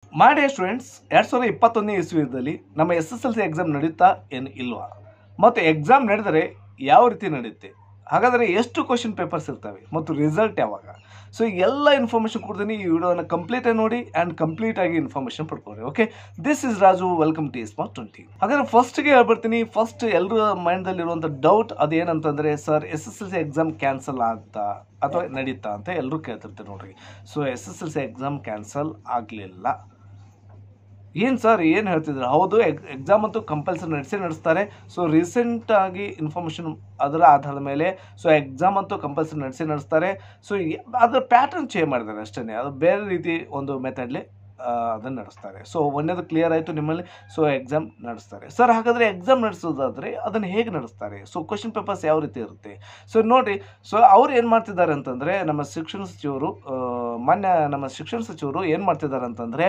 ಮಾಡಿ ಸ್ಟೂಡೆಂಟ್ಸ್ ಎರಡು ಸಾವಿರದ ಇಪ್ಪತ್ತೊಂದನೇ ಇಸ್ವಿದಲ್ಲಿ ನಮ್ಮ S S L C exam ನಡೀತಾ ಏನು ಇಲ್ವಾ ಮತ್ತು ಎಕ್ಸಾಮ್ ನಡೆದರೆ ಯಾವ ರೀತಿ ನಡೆಯುತ್ತೆ ಹಾಗಾದರೆ ಎಷ್ಟು ಕ್ವಶನ್ ಪೇಪರ್ಸ್ ಇರ್ತವೆ ಮತ್ತು ರಿಸಲ್ಟ್ ಯಾವಾಗ ಸೊ ಎಲ್ಲ ಇನ್ಫಾರ್ಮೇಷನ್ ಕೊಡ್ತೀನಿ ಈ ವಿಡಿಯೋನ ಕಂಪ್ಲೀಟಾಗಿ ನೋಡಿ ಆ್ಯಂಡ್ ಕಂಪ್ಲೀಟಾಗಿ ಇನ್ಫಾರ್ಮೇಷನ್ ಪಡ್ಕೊಳ್ಳಿ okay this is Raju welcome to smart twenty ಹಾಗಾದ್ರೆ ಫಸ್ಟ್ಗೆ ಹೇಳ್ಬಿಡ್ತೀನಿ ಫಸ್ಟ್ ಎಲ್ಲರ ಮೈಂಡಲ್ಲಿರುವಂಥ ಡೌಟ್ ಅದೇನಂತಂದರೆ sir S S L C exam cancel ಆಗ್ತಾ ಅಥವಾ ನಡೀತಾ ಅಂತ ಎಲ್ಲರೂ ಕೇಳ್ತಿರ್ತಾರೆ ನೋಡ್ರಿ so S S L C exam cancel ಆಗಲಿಲ್ಲ ಏನು ಸರ್ ಏನು ಹೇಳ್ತಿದ್ರು ಹೌದು ಎಕ್ಸಾಮ್ ಅಂತೂ ಕಂಪಲ್ಸರಿ ನಡೆಸೇ ನಡೆಸ್ತಾರೆ ಸೊ ರೀಸೆಂಟಾಗಿ ಇನ್ಫಾರ್ಮೇಷನ್ ಅದರ ಆಧಾರದ ಮೇಲೆ ಸೊ ಎಕ್ಸಾಮ್ ಅಂತೂ ಕಂಪಲ್ಸರಿ ನಡೆಸೇ ನಡೆಸ್ತಾರೆ ಸೊ ಅದರ ಪ್ಯಾಟರ್ನ್ ಚೇಂಜ್ ಮಾಡಿದ್ದಾರೆ ಅಷ್ಟೇ ಅದು ಬೇರೆ ರೀತಿ ಒಂದು ಮೆಥಡ್ಲಿ ಅದನ್ನು ನಡೆಸ್ತಾರೆ ಸೊ ಒಂದೇದು ಕ್ಲಿಯರ್ ಆಯಿತು ನಿಮ್ಮಲ್ಲಿ ಸೊ ಎಕ್ಸಾಮ್ ನಡೆಸ್ತಾರೆ ಸರ್ ಹಾಗಾದರೆ ಎಕ್ಸಾಮ್ ನಡೆಸೋದಾದರೆ ಅದನ್ನು ಹೇಗೆ ನಡೆಸ್ತಾರೆ ಸೊ ಕ್ವಶನ್ ಪೇಪರ್ಸ್ ಯಾವ ರೀತಿ ಇರುತ್ತೆ ಸೊ ನೋಡಿರಿ ಸೊ ಅವ್ರು ಏನು ಮಾಡ್ತಿದ್ದಾರೆ ಅಂತಂದರೆ ನಮ್ಮ ಶಿಕ್ಷಣ ಸಚಿವರು ಆ, ಮಾನ್ಯ ನಮ್ಮ ಶಿಕ್ಷಣ ಸಚಿವರು ಏನು ಮಾಡ್ತಿದ್ದಾರೆ ಅಂತಂದರೆ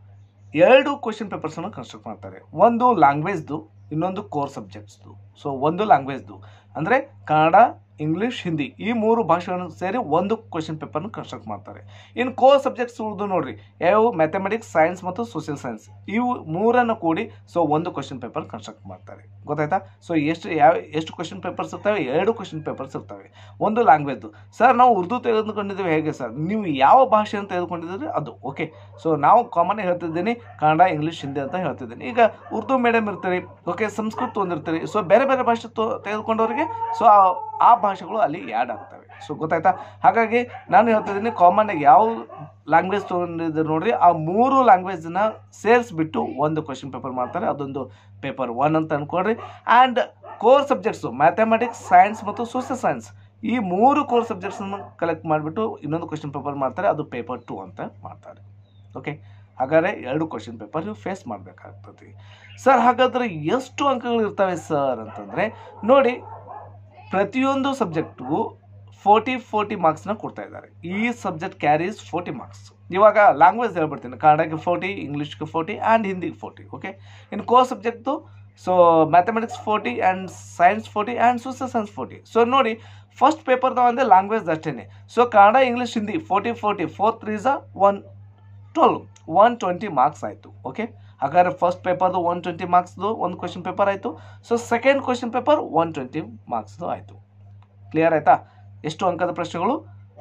ಎರಡು ಕ್ವಶನ್ ಪೇಪರ್ಸನ್ನು ಕನ್ಸ್ಟ್ರಕ್ಟ್ ಮಾಡ್ತಾರೆ ಒಂದು ಲ್ಯಾಂಗ್ವೇಜ್ದು ಇನ್ನೊಂದು ಕೋರ್ ಸಬ್ಜೆಕ್ಟ್ಸ್ದು ಸೊ ಒಂದು ಲ್ಯಾಂಗ್ವೇಜ್ದು ಅಂದರೆ ಕನ್ನಡ ಇಂಗ್ಲೀಷ್ ಹಿಂದಿ ಈ ಮೂರು ಭಾಷೆಗಳನ್ನು ಸೇರಿ ಒಂದು ಕ್ವಶನ್ ಪೇಪರ್ನ ಕನ್ಸ್ಟ್ರಕ್ಟ್ ಮಾಡ್ತಾರೆ ಇನ್ನು ಕೋರ್ ಸಬ್ಜೆಕ್ಟ್ಸ್ ಉಳಿದು ನೋಡ್ರಿ ಯಾವ ಮ್ಯಾಥಮೆಟಿಕ್ಸ್ ಸೈನ್ಸ್ ಮತ್ತು ಸೋಷಿಯಲ್ ಸೈನ್ಸ್ ಇವು ಮೂರನ್ನು ಕೂಡಿ ಸೊ ಒಂದು ಕ್ವಶನ್ ಪೇಪರ್ ಕನ್ಸ್ಟ್ರಕ್ಟ್ ಮಾಡ್ತಾರೆ ಗೊತ್ತಾಯ್ತಾ ಸೊ ಎಷ್ಟು ಯಾವ ಎಷ್ಟು ಕ್ವಶನ್ ಪೇಪರ್ಸ್ ಇರ್ತವೆ ಎರಡು ಕ್ವಶನ್ ಪೇಪರ್ಸ್ ಇರ್ತವೆ ಒಂದು ಲ್ಯಾಂಗ್ವೇಜ್ದು ಸರ್ ನಾವು ಉರ್ದು ತೆಗೆದುಕೊಂಡಿದ್ದೇವೆ ಹೇಗೆ ಸರ್ ನೀವು ಯಾವ ಭಾಷೆಯನ್ನು ತೆಗೆದುಕೊಂಡಿದ್ದೀರಿ ಅದು ಓಕೆ ಸೊ ನಾವು ಕಾಮನ್ ಹೇಳ್ತಿದ್ದೀನಿ ಕನ್ನಡ ಇಂಗ್ಲೀಷ್ ಹಿಂದಿ ಅಂತ ಹೇಳ್ತಿದ್ದೀನಿ ಈಗ ಉರ್ದು ಮೀಡಿಯಮ್ ಇರ್ತೀರಿ ಓಕೆ ಸಂಸ್ಕೃತ ಒಂದಿರ್ತೀರಿ ಸೊ ಬೇರೆ ಬೇರೆ ಭಾಷೆ ತೊ ತೆಗೆದುಕೊಂಡವರಿಗೆ ಸೊ ಆ- ಆ ಭಾಷೆಗಳು ಅಲ್ಲಿ ಆ್ಯಡ್ ಆಗ್ತವೆ ಸೊ ಗೊತ್ತಾಯ್ತಾ ಹಾಗಾಗಿ ನಾನು ಹೇಳ್ತಿದ್ದೀನಿ ಕಾಮನ್ ಆಗಿ ಯಾವ ಲ್ಯಾಂಗ್ವೇಜ್ ತೊಗೊಂಡಿದ್ರು ನೋಡ್ರಿ ಆ ಮೂರು ಲ್ಯಾಂಗ್ವೇಜ್ನ ಸೇರಿಸ್ಬಿಟ್ಟು ಒಂದು ಕ್ವಶನ್ ಪೇಪರ್ ಮಾಡ್ತಾರೆ ಅದೊಂದು ಪೇಪರ್ ಒನ್ ಅಂತ ಅನ್ಕೊಳ್ರಿ and core subjects mathematics science ಮತ್ತು ಸೋಷಿಯಲ್ ಸೈನ್ಸ್ ಈ ಮೂರು ಕೋರ್ ಸಬ್ಜೆಕ್ಟ್ಸನ್ನು ಕಲೆಕ್ಟ್ ಮಾಡಿಬಿಟ್ಟು ಇನ್ನೊಂದು ಕ್ವಶನ್ ಪೇಪರ್ ಮಾಡ್ತಾರೆ ಅದು ಪೇಪರ್ ಟು ಅಂತ ಮಾಡ್ತಾರೆ ಓಕೆ ಹಾಗಾದರೆ ಎರಡು ಕ್ವಶನ್ ಪೇಪರ್ ನೀವು ಫೇಸ್ ಮಾಡಬೇಕಾಗ್ತದೆ ಸರ್ ಹಾಗಾದರೆ ಎಷ್ಟು ಅಂಕಗಳು ಇರ್ತವೆ ಸರ್ ಅಂತಂದರೆ ನೋಡಿ ಪ್ರತಿಯೊಂದು ಸಬ್ಜೆಕ್ಟ್ಗೂ ಫೋರ್ಟಿ ಫೋರ್ಟಿ ಮಾರ್ಕ್ಸ್ನ ಕೊಡ್ತಾ ಇದ್ದಾರೆ ಈ ಸಬ್ಜೆಕ್ಟ್ ಕ್ಯಾರೀಸ್ ಫೋರ್ಟಿ ಮಾರ್ಕ್ಸ್ ಇವಾಗ ಲ್ಯಾಂಗ್ವೇಜ್ ಹೇಳ್ಬಿಡ್ತೀನಿ ಕನ್ನಡಕ್ಕೆ ಫೋರ್ಟಿ ಇಂಗ್ಲೀಷ್ಗೆ ಫೋರ್ಟಿ ಆ್ಯಂಡ್ ಹಿಂದಿಗೆ ಫೋರ್ಟಿ ಓಕೆ ಇನ್ನು core subject so mathematics forty and science forty and social science forty so ನೋಡಿ ಫಸ್ಟ್ ಪೇಪರ್ ತಗೊಂಡೆ ಲ್ಯಾಂಗ್ವೇಜ್ ಅಷ್ಟೇ ಸೊ Kannada English Hindi forty forty four thrice one twelve one twenty marks ಆಯಿತು okay ಹಾಗಾದ್ರೆ first ಪೇಪರ್ದು one twenty ಮಾರ್ಕ್ಸ್ದು ಒಂದು ಕ್ವಶನ್ ಪೇಪರ್ ಆಯಿತು so second question paper one twenty ಮಾರ್ಕ್ಸ್ದು ಆಯಿತು ಕ್ಲಿಯರ್ ಆಯಿತಾ ಎಷ್ಟು ಅಂಕದ ಪ್ರಶ್ನೆಗಳು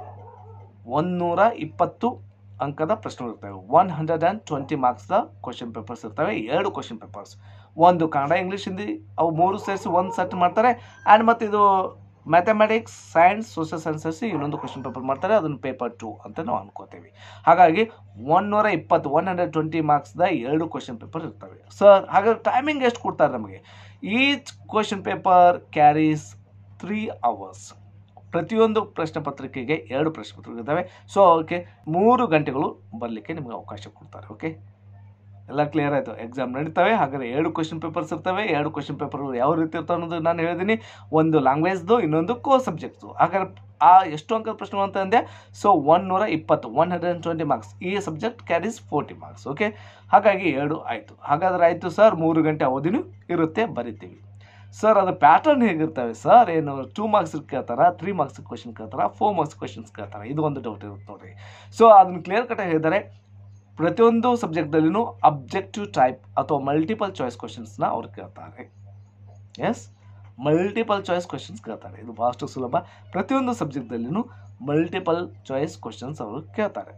ಒಂದೂರ ಇಪ್ಪತ್ತು ಅಂಕದ ಪ್ರಶ್ನೆಗಳು ಇರ್ತವೆ ಒನ್ ಹಂಡ್ರೆಡ್ ಆ್ಯಂಡ್ ಟ್ವೆಂಟಿ ಮಾರ್ಕ್ಸ್ದ ಕ್ವಶನ್ ಪೇಪರ್ಸ್ ಇರ್ತವೆ ಎರಡು ಕ್ವಶನ್ ಪೇಪರ್ಸ್ ಒಂದು ಕನ್ನಡ ಇಂಗ್ಲೀಷ್ ಹಿಂದಿ ಅವು ಮೂರು ಸೇರಿಸಿ ಒಂದು ಸೆಟ್ ಮಾಡ್ತಾರೆ ಆ್ಯಂಡ್ ಮತ್ತು ಇದು ಮ್ಯಾಥಮೆಟಿಕ್ಸ್ ಸೈನ್ಸ್ ಸೋಷಿಯಲ್ ಸೈನ್ಸ್ ಸೇರಿಸಿ ಇನ್ನೊಂದು ಕ್ವಶನ್ ಪೇಪರ್ ಮಾಡ್ತಾರೆ ಅದನ್ನು ಪೇಪರ್ ಟು ಅಂತ ನಾವು ಅನ್ಕೋತೀವಿ ಹಾಗಾಗಿ ಒನ್ನೂರ ಇಪ್ಪತ್ತು ಒನ್ ಹಂಡ್ರೆಡ್ ಟ್ವೆಂಟಿ ಮಾರ್ಕ್ಸ್ದ ಎರಡು ಕ್ವಶನ್ ಪೇಪರ್ ಇರ್ತವೆ ಸರ್ ಹಾಗಾದ್ರೆ ಟೈಮಿಂಗ್ ಎಷ್ಟು ಕೊಡ್ತಾರೆ ನಮಗೆ each question paper carries three hours ಪ್ರತಿಯೊಂದು ಪ್ರಶ್ನೆ ಪತ್ರಿಕೆಗೆ ಎರಡು ಪ್ರಶ್ನೆ ಪತ್ರಿಕೆ ಇದ್ದಾವೆ ಸೊ ಅದಕ್ಕೆ ಮೂರು ಗಂಟೆಗಳು ಬರಲಿಕ್ಕೆ ನಿಮಗೆ ಅವಕಾಶ ಕೊಡ್ತಾರೆ ಓಕೆ ಎಲ್ಲ ಕ್ಲಿಯರ್ ಆಯಿತು ಎಕ್ಸಾಮ್ ನಡೀತವೆ ಹಾಗಾದ್ರೆ ಎರಡು ಕ್ವಶನ್ ಪೇಪರ್ಸ್ ಇರ್ತವೆ ಎರಡು ಕ್ವಶನ್ ಪೇಪರ್ ಯಾವ ರೀತಿ ಇರ್ತವೆ ಅನ್ನೋದು ನಾನು ಹೇಳಿದ್ದೀನಿ ಒಂದು ಲ್ಯಾಂಗ್ವೇಜ್ದು ಇನ್ನೊಂದು ಕೋ ಸಬ್ಜೆಕ್ಟ್ಸು ಹಾಗಾದ್ರೆ ಆ ಎಷ್ಟು ಅಂಕದ ಪ್ರಶ್ನೆ ಅಂತ ಅಂದೆ ಸೊ ಒನ್ ನೂರ ಇಪ್ಪತ್ತು one hundred and twenty marks ಈ subject carries forty marks okay ಹಾಗಾಗಿ ಎರಡು ಆಯಿತು ಹಾಗಾದ್ರೆ ಆಯಿತು ಸರ್ ಮೂರು ಗಂಟೆ ಅವಧಿನೂ ಇರುತ್ತೆ ಬರಿತೀವಿ ಸರ್ ಅದು ಪ್ಯಾಟರ್ನ್ ಹೇಗಿರ್ತವೆ ಸರ್ ಏನು ಟೂ ಮಾರ್ಕ್ಸ್ ಕೇಳ್ತಾರ ತ್ರೀ ಮಾರ್ಕ್ಸ್ ಕ್ವಶನ್ ಕೇಳ್ತಾರ ಫೋರ್ ಮಾರ್ಕ್ಸ್ ಕ್ವಶನ್ಸ್ ಕೇಳ್ತಾರ ಇದು ಒಂದು ಡೌಟ್ ಇರುತ್ತೆ ನೋಡ್ರಿ ಸೊ ಅದನ್ನು ಕ್ಲಿಯರ್ ಕಟ್ ಹೇಳಿದರೆ ಪ್ರತಿಯೊಂದು ಸಬ್ಜೆಕ್ಟ್ದಲ್ಲಿನೂ ಅಬ್ಜೆಕ್ಟಿವ್ ಟೈಪ್ ಅಥವಾ ಮಲ್ಟಿಪಲ್ ಚಾಯ್ಸ್ ಕ್ವಶನ್ಸ್ನ ಅವ್ರು ಕೇಳ್ತಾರೆ ಎಸ್ ಮಲ್ಟಿಪಲ್ ಚಾಯ್ಸ್ ಕ್ವಶನ್ಸ್ ಕೇಳ್ತಾರೆ ಇದು ಭಾಳಷ್ಟು ಸುಲಭ ಪ್ರತಿಯೊಂದು ಸಬ್ಜೆಕ್ಟ್ದಲ್ಲಿನೂ ಮಲ್ಟಿಪಲ್ ಚಾಯ್ಸ್ ಕ್ವಶನ್ಸ್ ಅವರು ಕೇಳ್ತಾರೆ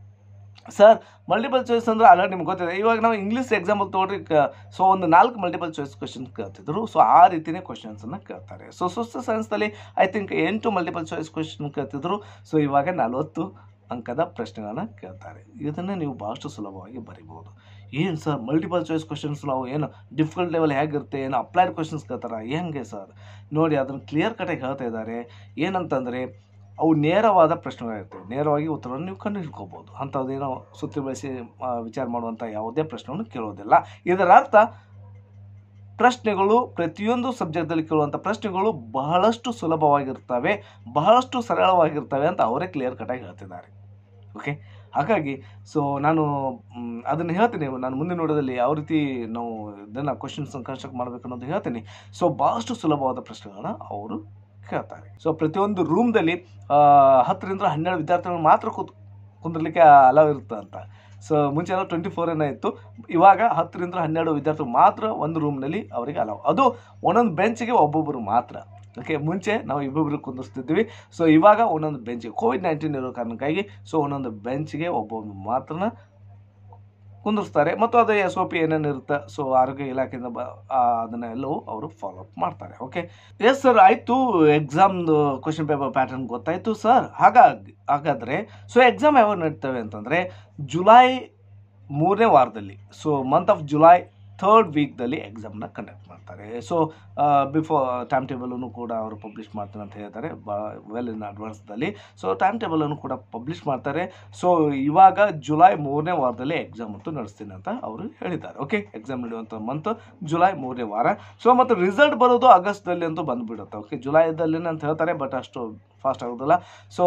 ಸರ್ ಮಲ್ಟಿಪಲ್ ಚಾಯ್ಸ್ ಅಂದ್ರೆ ಆಲ್ರೆಡಿ ನಿಮ್ಗೆ ಗೊತ್ತಿದೆ ಇವಾಗ ನಾವು ಇಂಗ್ಲೀಷ್ ಎಕ್ಸಾಂಪಲ್ ತೊಗೊಳ್ರಿ ಸೊ ಒಂದು ನಾಲ್ಕು ಮಲ್ಟಿಪಲ್ ಚಾಯ್ಸ್ ಕ್ವಶನ್ ಕೇಳ್ತಿದ್ರು ಸೊ ಆ ರೀತಿನೇ ಕ್ವಶನ್ಸನ್ನು ಕೇಳ್ತಾರೆ ಸೊ ಸೋಷಿಯಲ್ ಸೈನ್ಸ್ನಲ್ಲಿ ಐ ಥಿಂಕ್ ಎಂಟು ಮಲ್ಟಿಪಲ್ ಚಾಯ್ಸ್ ಕ್ವಶನ್ ಕೇಳ್ತಿದ್ರು ಸೊ ಇವಾಗ ನಲವತ್ತು ಅಂಕದ ಪ್ರಶ್ನೆಗಳನ್ನ ಕೇಳ್ತಾರೆ ಇದನ್ನು ನೀವು ಭಾಳಷ್ಟು ಸುಲಭವಾಗಿ ಬರಿಬೋದು ಏನು ಸರ್ ಮಲ್ಟಿಪಲ್ ಚಾಯ್ಸ್ ಕ್ವಶನ್ಸ್ ನಾವು ಏನು ಡಿಫಿಕಲ್ಟ್ ಲೆವೆಲ್ ಹೇಗಿರುತ್ತೆ ಏನು ಅಪ್ಲೈಡ್ ಕ್ವಶನ್ಸ್ ಕೇಳ್ತಾರೆ ಹೆಂಗೆ ಸರ್ ನೋಡಿ ಅದನ್ನು ಕ್ಲಿಯರ್ ಕಟಾಗಿ ಹೇಳ್ತಾ ಇದ್ದಾರೆ ಏನಂತಂದರೆ ಅವು ನೇರವಾದ ಪ್ರಶ್ನೆಗಳಿರ್ತವೆ ನೇರವಾಗಿ ಉತ್ತರವನ್ನು ನೀವು ಕಂಡು ಹಿಡ್ಕೋಬೋದು ಅಂಥದ್ದೇನೋ ಸುತ್ತಿ ಬಳಸಿ ಆ, ವಿಚಾರ ಮಾಡುವಂಥ ಯಾವುದೇ ಪ್ರಶ್ನೆಯನ್ನು ಕೇಳೋದಿಲ್ಲ ಇದರ ಅರ್ಥ ಪ್ರಶ್ನೆಗಳು ಪ್ರತಿಯೊಂದು ಸಬ್ಜೆಕ್ಟಲ್ಲಿ ಕೇಳುವಂಥ ಪ್ರಶ್ನೆಗಳು ಬಹಳಷ್ಟು ಸುಲಭವಾಗಿರ್ತವೆ ಬಹಳಷ್ಟು ಸರಳವಾಗಿರ್ತವೆ ಅಂತ ಅವರೇ ಕ್ಲಿಯರ್ ಕಟಾಗಿ ಹೇಳ್ತಿದ್ದಾರೆ ಓಕೆ ಹಾಗಾಗಿ ಸೊ ನಾನು ಮ್, ಅದನ್ನು ಹೇಳ್ತೀನಿ ನಾನು ಮುಂದೆ ನೋಡೋದಲ್ಲಿ ಯಾವ ರೀತಿ ನಾವು ಇದನ್ನು ಕ್ವಶನ್ಸ್ ಕನ್ಸ್ಟ್ರಕ್ಟ್ ಮಾಡಬೇಕು ಅನ್ನೋದು ಹೇಳ್ತೀನಿ ಸೊ ಭಾಳಷ್ಟು ಸುಲಭವಾದ ಪ್ರಶ್ನೆಗಳನ್ನ ಅವರು ಕೇಳ್ತಾರೆ ಸೊ ಪ್ರತಿಯೊಂದು ರೂಮ್ದಲ್ಲಿ ಹತ್ತರಿಂದ ಹನ್ನೆರಡು ವಿದ್ಯಾರ್ಥಿಗಳು ಮಾತ್ರ ಕೂತ್ ಕುಂದಿರ್ಲಿಕ್ಕೆ ಅಲಾವ್ ಇರುತ್ತೆ ಅಂತ ಸೊ ಮುಂಚೆ ಎಲ್ಲ ಟ್ವೆಂಟಿ ಫೋರ್ ಏನೋ ಇತ್ತು ಇವಾಗ ಹತ್ತರಿಂದ ಹನ್ನೆರಡು ವಿದ್ಯಾರ್ಥಿಗಳು ಮಾತ್ರ ಒಂದು ರೂಮ್ನಲ್ಲಿ ಅವರಿಗೆ ಅಲಾವ್ ಅದು ಒಂದೊಂದು ಬೆಂಚ್ಗೆ ಒಬ್ಬೊಬ್ಬರು ಮಾತ್ರ ಓಕೆ ಮುಂಚೆ ನಾವು ಇಬ್ಬೊಬ್ಬರು ಕುಂದಿರ್ಸ್ತಿದ್ವಿ ಸೊ ಇವಾಗ ಒಂದೊಂದು ಬೆಂಚಿಗೆ ಕೋವಿಡ್ ನೈನ್ಟೀನ್ ಇರೋ ಕಾರಣಕ್ಕಾಗಿ ಸೊ ಒಂದೊಂದು ಬೆಂಚ್ಗೆ ಒಬ್ಬೊಬ್ಬರು ಮಾತ್ರನ ಕುಂದಿರ್ಸ್ತಾರೆ ಮತ್ತು ಅದು ಎಸ್ ಒ ಪಿ ಏನೇನು ಇರುತ್ತೆ ಸೊ ಆರೋಗ್ಯ ಇಲಾಖೆಯಿಂದ ಬ ಆ, ಅದನ್ನ ಎಲ್ಲವೂ ಅವರು ಫಾಲೋ ಅಪ್ ಮಾಡ್ತಾರೆ ಓಕೆ ಎಸ್ ಸರ್ ಆಯಿತು ಎಕ್ಸಾಮ್ದು ಕ್ವಶನ್ ಪೇಪರ್ ಪ್ಯಾಟರ್ನ್ ಗೊತ್ತಾಯಿತು ಸರ್ ಹಾಗಾಗಿ ಹಾಗಾದರೆ ಸೊ ಎಕ್ಸಾಮ್ ಯಾವಾಗ ನಡೀತವೆ ಅಂತಂದರೆ ಜುಲೈ ಮೂರನೇ ವಾರದಲ್ಲಿ so month of July third ವೀಕ್ದಲ್ಲಿ ಎಕ್ಸಾಮ್ನ ಕಂಡಕ್ಟ್ ಮಾಡ್ತಾರೆ ಸೊ ಬಿಫೋರ್ ಟೈಮ್ ಟೇಬಲನ್ನು ಕೂಡ ಅವರು ಪಬ್ಲಿಷ್ ಮಾಡ್ತಾರೆ ಅಂತ ಹೇಳ್ತಾರೆ ವೆಲ್ ಇನ್ ಅಡ್ವಾನ್ಸ್ದಲ್ಲಿ ಸೊ ಟೈಮ್ ಟೇಬಲನ್ನು ಕೂಡ ಪಬ್ಲಿಷ್ ಮಾಡ್ತಾರೆ ಸೊ ಇವಾಗ ಜುಲೈ ಮೂರನೇ ವಾರದಲ್ಲಿ ಎಕ್ಸಾಮ್ ಅಂತೂ ನಡೆಸ್ತೀನಿ ಅಂತ ಅವರು ಹೇಳಿದ್ದಾರೆ ಓಕೆ ಎಕ್ಸಾಮ್ ನಡೆಯುವಂಥ ಮಂತ್ ಜುಲೈ ಮೂರನೇ ವಾರ ಸೊ ಮತ್ತು ರಿಸಲ್ಟ್ ಬರೋದು ಆಗಸ್ಟ್ದಲ್ಲಿ ಅಂತೂ ಬಂದುಬಿಡುತ್ತೆ ಓಕೆ ಜುಲೈದಲ್ಲಿ ಅಂತ ಹೇಳ್ತಾರೆ ಬಟ್ ಅಷ್ಟು ಫಾಸ್ಟ್ ಆಗೋದಿಲ್ಲ ಸೊ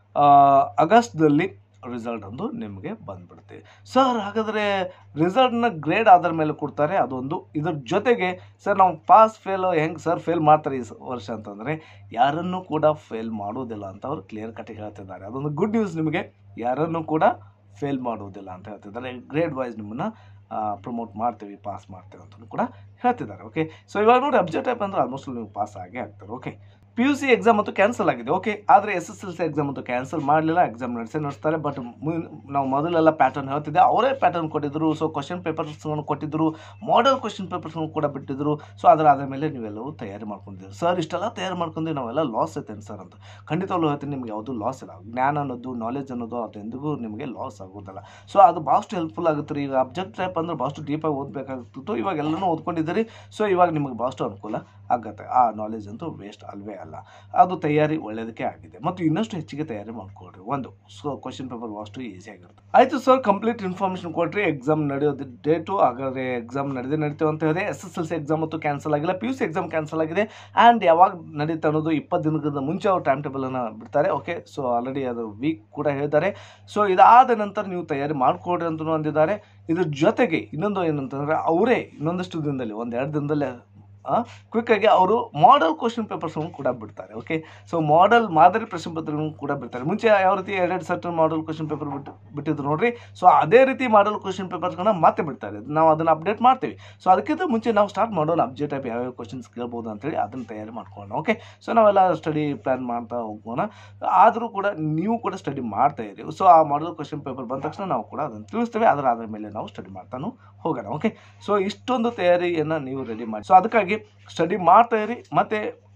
ಆಗಸ್ಟ್ದಲ್ಲಿ ರಿಸಲ್ಟ್ ಒಂದು ನಿಮಗೆ ಬಂದ್ಬಿಡುತ್ತೆ ಸರ್ ಹಾಗಾದರೆ ರಿಸಲ್ಟ್ನ ಗ್ರೇಡ್ ಆಧಾರ ಮೇಲೆ ಕೊಡ್ತಾರೆ ಅದೊಂದು ಇದ್ರ ಜೊತೆಗೆ ಸರ್ ನಾವು ಪಾಸ್ ಫೇಲ್ ಹೆಂಗೆ ಸರ್ ಫೇಲ್ ಮಾಡ್ತಾರೆ ಈ ಸ- ವರ್ಷ ಅಂತಂದರೆ ಯಾರನ್ನೂ ಕೂಡ ಫೇಲ್ ಮಾಡೋದಿಲ್ಲ ಅಂತ ಅವರು ಕ್ಲಿಯರ್ ಕಟ್ಟಿಗೆ ಹೇಳ್ತಿದ್ದಾರೆ ಅದೊಂದು ಗುಡ್ ನ್ಯೂಸ್ ನಿಮಗೆ ಯಾರನ್ನೂ ಕೂಡ ಫೇಲ್ ಮಾಡೋದಿಲ್ಲ ಅಂತ ಹೇಳ್ತಿದ್ದಾರೆ ಗ್ರೇಡ್ ವೈಸ್ ನಿಮ್ಮನ್ನು ಪ್ರಮೋಟ್ ಮಾಡ್ತೀವಿ ಪಾಸ್ ಮಾಡ್ತೀವಿ ಅಂತಲೂ ಕೂಡ ಹೇಳ್ತಿದ್ದಾರೆ ಓಕೆ ಸೊ ಇವಾಗ ನೋಡಿ ಅಬ್ಜೆಕ್ಟ್ ಟೈಪ್ ಅಂದ್ರೆ ಆಲ್ಮೋಸ್ಟ್ ನೀವು ಪಾಸ್ ಆಗೇ ಆಗ್ತಾರೆ okay P U C exam ಅಂತೂ ಕ್ಯಾನ್ಸಲ್ ಆಗಿದೆ ಓಕೆ ಆದರೆ S S L C exam ಅಂತೂ ಕ್ಯಾನ್ಸಲ್ ಮಾಡಲಿಲ್ಲ ಎಕ್ಸಾಮ್ ನಡೆಸೇ ನಡೆಸ್ತಾರೆ ಬಟ್ ನಾವು ಮೊದಲೆಲ್ಲ ಪ್ಯಾಟರ್ನ್ ಹೇಳ್ತಿದ್ದೆ ಅವರೇ ಪ್ಯಾಟರ್ನ್ ಕೊಟ್ಟಿದ್ರು ಸೊ ಕ್ವಶನ್ ಪೇಪರ್ಸ್ಗಳನ್ನು ಕೊಟ್ಟಿದ್ರು ಮಾಡೆಲ್ ಕ್ವಶನ್ ಪೇಪರ್ಸ್ಗಳನ್ನು ಕೂಡ ಬಿಟ್ಟಿದ್ರು ಸೊ ಅದರ ಆದ ಮೇಲೆ ನೀವೆಲ್ಲವೂ ತಯಾರಿ ಮಾಡ್ಕೊಂಡಿದ್ದೀರಿ ಸರ್ ಇಷ್ಟೆಲ್ಲ ತಯಾರು ಮಾಡ್ಕೊಂಡು ನಾವೆಲ್ಲ ಲಾಸ್ ಐತೇನು ಸರ್ ಅಂತ ಖಂಡಿತವಾಗ್ಲೂ ಹೇಳ್ತೀನಿ ನಿಮ್ಗೆ ಯಾವುದೂ ಲಾಸ್ ಇಲ್ಲ ಜ್ಞಾನ ಅನ್ನೋದು ನಾಲೆಜ್ ಅನ್ನೋದು ಅದು ಎಂದಿಗೂ ನಿಮಗೆ ಲಾಸ್ ಆಗೋದಿಲ್ಲ ಸೊ ಅದು ಭಾಳಷ್ಟು ಹೆಲ್ಪ್ಫುಲ್ ಆಗುತ್ತೆ ರೀ ಈಗ ಅಬ್ಜೆಕ್ಟ್ ಟೈಪ್ ಅಂದ್ರೆ ಭಾಳಷ್ಟು ಡೀಪಾಗಿ ಓದಬೇಕಾಗ್ತಿತ್ತು ಇವಾಗ ಎಲ್ಲನೂ ಓದ್ಕೊಂಡಿದ್ದೀರಿ ಸೊ ಇವಾಗ ನಿಮಗೆ ಭಾಳಷ್ಟು ಅನುಕೂಲ ಆಗುತ್ತೆ ಆ ನಾಲೆಜ್ ಅಂತೂ ವೇಸ್ಟ್ ಅಲ್ವೇ ಅಲ್ಲ ಅದು ತಯಾರಿ ಒಳ್ಳೆಯದಕ್ಕೆ ಆಗಿದೆ ಮತ್ತು ಇನ್ನಷ್ಟು ಹೆಚ್ಚಿಗೆ ತಯಾರಿ ಮಾಡ್ಕೊಳ್ರಿ ಒಂದು ಸೊ ಕ್ವಶನ್ ಪೇಪರ್ ಭಾಳಷ್ಟು ಈಸಿ ಆಗಿರುತ್ತೆ ಆಯಿತು ಸರ್ ಕಂಪ್ಲೀಟ್ ಇನ್ಫಾರ್ಮೇಷನ್ ಕೊಟ್ರಿ ಎಕ್ಸಾಮ್ ನಡೆಯೋದು ಡೇಟು ಹಾಗಾದರೆ ಎಕ್ಸಾಮ್ ನಡೆದೇ ನಡೀತೇವೆ ಅಂತ ಹೇಳಿದೆ S S L C exam ಅಂತೂ ಕ್ಯಾನ್ಸಲ್ ಆಗಿಲ್ಲ P U C exam cancel ಆಗಿದೆ ಆ್ಯಂಡ್ ಯಾವಾಗ ನಡೀತಾ ಅನ್ನೋದು ಇಪ್ಪತ್ತು ದಿನದ ಮುಂಚೆ ಅವ್ರು ಟೈಮ್ ಟೇಬಲನ್ನು ಬಿಡ್ತಾರೆ ಓಕೆ ಸೊ ಆಲ್ರೆಡಿ ಅದು ವೀಕ್ ಕೂಡ ಹೇಳಿದ್ದಾರೆ ಸೊ ಇದಾದ ನಂತರ ನೀವು ತಯಾರಿ ಮಾಡಿಕೊಡ್ರಿ ಅಂತಲೂ ಅಂದಿದ್ದಾರೆ ಇದ್ರ ಜೊತೆಗೆ ಇನ್ನೊಂದು ಏನಂತಂದರೆ ಅವರೇ ಇನ್ನೊಂದಷ್ಟು ದಿನದಲ್ಲಿ ಒಂದು ಎರಡು ದಿನದಲ್ಲೇ ಕ್ವಿಕ್ಕಾಗಿ ಅವರು ಮಾಡೆಲ್ ಕ್ವಶನ್ ಪೇಪರ್ಸ್ಗಳನ್ನು ಕೂಡ ಬಿಡ್ತಾರೆ ಓಕೆ ಸೊ ಮಾಡೆಲ್ ಮಾದರಿ ಪ್ರಶ್ನೆ ಪತ್ರಗಳನ್ನು ಕೂಡ ಬಿಡ್ತಾರೆ ಮುಂಚೆ ಯಾವ ರೀತಿ ಎರಡೆರಡು ಸೆಟ್ ಮಾಡೆಲ್ ಕ್ವಶನ್ ಪೇಪರ್ ಬಿಟ್ಟು ಬಿಟ್ಟಿದ್ರು ನೋಡ್ರಿ ಸೊ ಅದೇ ರೀತಿ ಮಾಡೆಲ್ ಕ್ವಶನ್ ಪೇಪರ್ಸ್ಗಳನ್ನ ಮತ್ತೆ ಬಿಡ್ತಾರೆ ನಾವು ಅದನ್ನು ಅಪ್ಡೇಟ್ ಮಾಡ್ತೀವಿ ಸೊ ಅದಕ್ಕಿಂತ ಮುಂಚೆ ನಾವು ಸ್ಟಾರ್ಟ್ ಮಾಡೋಣ ಅಬ್ಜೆಕ್ಟ್ ಟೈಪ್ ಯಾವ್ಯಾವ ಕ್ವಶನ್ಸ್ ಕೇಳ್ಬೋದು ಅಂತೇಳಿ ಅದನ್ನು ತಯಾರಿ ಮಾಡ್ಕೊಳ್ಳೋಣ ಓಕೆ ಸೊ ನಾವೆಲ್ಲ ಸ್ಟಡಿ ಪ್ಲ್ಯಾನ್ ಮಾಡ್ತಾ ಹೋಗೋಣ ಆದರೂ ಕೂಡ ನೀವು ಕೂಡ ಸ್ಟಡಿ ಮಾಡ್ತಾ ಇರಿ ಸೊ ಆ ಮಾಡಲ್ ಕ್ವಶನ್ ಪೇಪರ್ ಬಂದ ತಕ್ಷಣ ನಾವು ಕೂಡ ಅದನ್ನು ತಿಳಿಸ್ತೇವೆ ಅದರ ಆದ ಮೇಲೆ ನಾವು ಸ್ಟಡಿ ಮಾಡ್ತಾನು ಹೋಗೋಣ ಓಕೆ ಸೊ ಇಷ್ಟೊಂದು ತಯಾರಿಯನ್ನು ನೀವು ರೆಡಿ ಮಾಡಿ ಸೊ ಅದಕ್ಕಾಗಿ ಸ್ಟಡಿ ಮಾಡ್ತಾ ಇರಿ ಮತ್ತು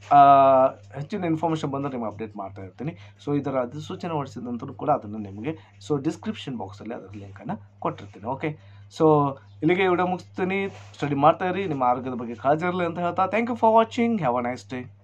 ಹೆಚ್ಚಿನ ಇನ್ಫಾರ್ಮೇಷನ್ ಬಂದರೆ ನಿಮಗೆ ಅಪ್ಡೇಟ್ ಮಾಡ್ತಾ ಇರ್ತೀನಿ ಸೊ ಇದರ ಅಧಿಸೂಚನೆ ಹೊಡಿಸಿದಂತೂ ಕೂಡ ಅದನ್ನು ನಿಮಗೆ ಸೊ ಡಿಸ್ಕ್ರಿಪ್ಷನ್ ಬಾಕ್ಸಲ್ಲಿ ಅದರ ಲಿಂಕನ್ನು ಕೊಟ್ಟಿರ್ತೀನಿ ಓಕೆ ಸೊ ಇಲ್ಲಿಗೆ ವಿಡಿಯೋ ಮುಗಿಸ್ತೀನಿ ಸ್ಟಡಿ ಮಾಡ್ತಾ ಇರಿ ನಿಮ್ಮ ಆರೋಗ್ಯದ ಬಗ್ಗೆ ಕಾಳಜಿ ಇರಲಿ ಅಂತ ಹೇಳ್ತಾ thank you for watching have a nice day